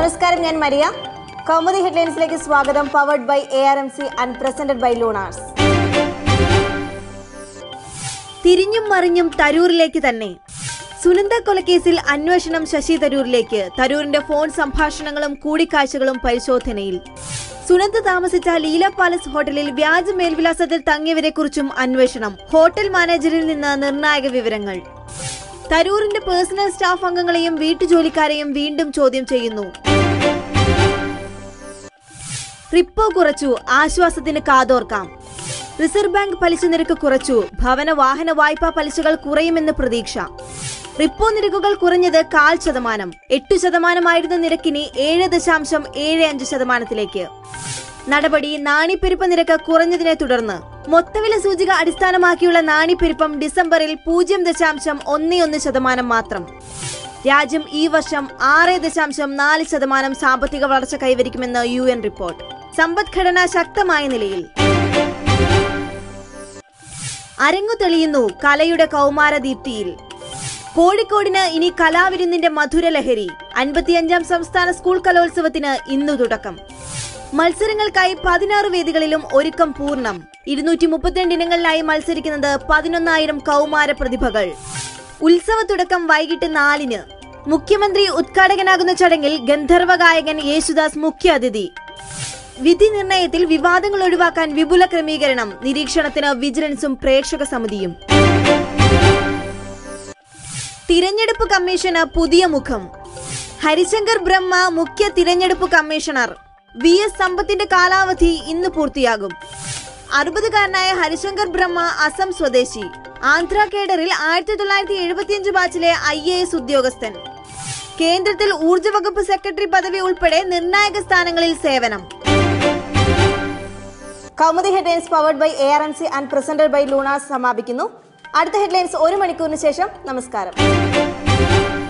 നമസ്കാരം ഞാൻ മരിയ കൗമുദി ഹെഡ്ലൈൻസിലേക്ക് സ്വാഗതം powered by A R M C and presented by Lunars തിരിഞ്ഞും മറിഞ്ഞും തരൂരിലേക്ക് തന്നെ സുനന്ദ കൊലക്കേസിൽ അന്വേഷണം ശശി തരൂരിലേക്ക് തരൂരിന്റെ ഫോൺ സംഭാഷണങ്ങളും കൂടിക്കാഴ്ചകളും പരിശോധനയിൽ സുനന്ദ താമസിച്ച ലീല പാലസ് ഹോട്ടലിൽ വ്യാജ മേൽവിലാസത്തിൽ തങ്ങിയവരെക്കുറിച്ചും അന്വേഷണം ഹോട്ടൽ മാനേജറിൽ നിന്ന് നിർണായക വിവരങ്ങൾ തരൂരിന്റെ പേഴ്സണൽ സ്റ്റാഫ് അംഗങ്ങളെയും വീട്ടുജോലിക്കാരെയും വീണ്ടും ചോദ്യം ചെയ്യുന്നു റിപ്പോ കുറച്ചു ആശ്വാസത്തിന് കാതോർക്കാം റിസർവ് ബാങ്ക് പലിശ നിരക്ക് കുറച്ചു ഭവന വാഹന വായ്പാ പലിശകൾ കുറയുമെന്ന് പ്രതീക്ഷ റിപ്പോ നിരക്കുകൾ കുറഞ്ഞത് കാൽ ശതമാനം എട്ടു ശതമാനമായിരുന്ന നിരക്കിനി ഏഴ് ദശാംശം ഏഴ് അഞ്ച് ശതമാനത്തിലേക്ക് നടപടി നാണിപ്പെരുപ്പ നിരക്ക് കുറഞ്ഞതിനെ തുടർന്ന് മൊത്തവില സൂചിക അടിസ്ഥാനമാക്കിയുള്ള നാണിപ്പെരുപ്പം ഡിസംബറിൽ പൂജ്യം ദശാംശം ഒന്ന് ഒന്ന് ശതമാനം മാത്രം രാജ്യം ഈ വർഷം ആറ് ദശാംശം നാല് ശതമാനം സാമ്പത്തിക വളർച്ച കൈവരിക്കുമെന്ന് യു എൻ റിപ്പോർട്ട് സമ്പദ്ഘടന ശക്തമായ നിലയിൽ അരങ്ങു തെളിയുന്നു കലയുടെ കൗമാരദീപ്തിയിൽ കോഴിക്കോടിന് ഇനി കലാവിരുന്നിന്റെ മധുരലഹരി അൻപത്തിയഞ്ചാം സംസ്ഥാന സ്കൂൾ കലോത്സവത്തിന് ഇന്നു തുടക്കം മത്സരങ്ങൾക്കായി പതിനാറ് വേദികളിലും ഒരുക്കം പൂർണ്ണം ഇരുന്നൂറ്റി മുപ്പത്തിരണ്ട് ഇനങ്ങളിലായി മത്സരിക്കുന്നത് പതിനൊന്നായിരം കൗമാര പ്രതിഭകൾ ഉത്സവ തുടക്കം വൈകിട്ട് നാലിന് മുഖ്യമന്ത്രി ഉദ്ഘാടകനാകുന്ന ചടങ്ങിൽ ഗന്ധർവ ഗായകൻ യേശുദാസ് മുഖ്യ അതിഥി വിധി നിർണയത്തിൽ വിവാദങ്ങൾ ഒഴിവാക്കാൻ വിപുല ക്രമീകരണം നിരീക്ഷണത്തിന് വിജിലൻസും പ്രേക്ഷക സമിതിയും തിരഞ്ഞെടുപ്പ് കമ്മീഷന് പുതിയ മുഖം ഹരിശങ്കർ ബ്രഹ്മ മുഖ്യ തിരഞ്ഞെടുപ്പ് കമ്മീഷണർ വി എസ് സമ്പത്തിന്റെ കാലാവധി ഇന്ന് പൂർത്തിയാകും അറുപതുകാരനായ ഹരിശങ്കർ ബ്രഹ്മ അസം സ്വദേശി ആന്ധ്ര കേഡറിൽ ആയിരത്തി തൊള്ളായിരത്തി എഴുപത്തിയഞ്ച് ബാച്ചിലെ ഐ എ എസ് ഉദ്യോഗസ്ഥൻ കേന്ദ്രത്തിൽ ഊർജ്ജ വകുപ്പ് സെക്രട്ടറി പദവി ഉൾപ്പെടെ നിർണായക സ്ഥാനങ്ങളിൽ സേവനം Kaumudi headlines powered by A R M C and presented by Lunars സമാപിക്കുന്നു അടുത്ത ഹെഡ്ലൈൻസ് ഒരു മണിക്കൂറിന് ശേഷം നമസ്കാരം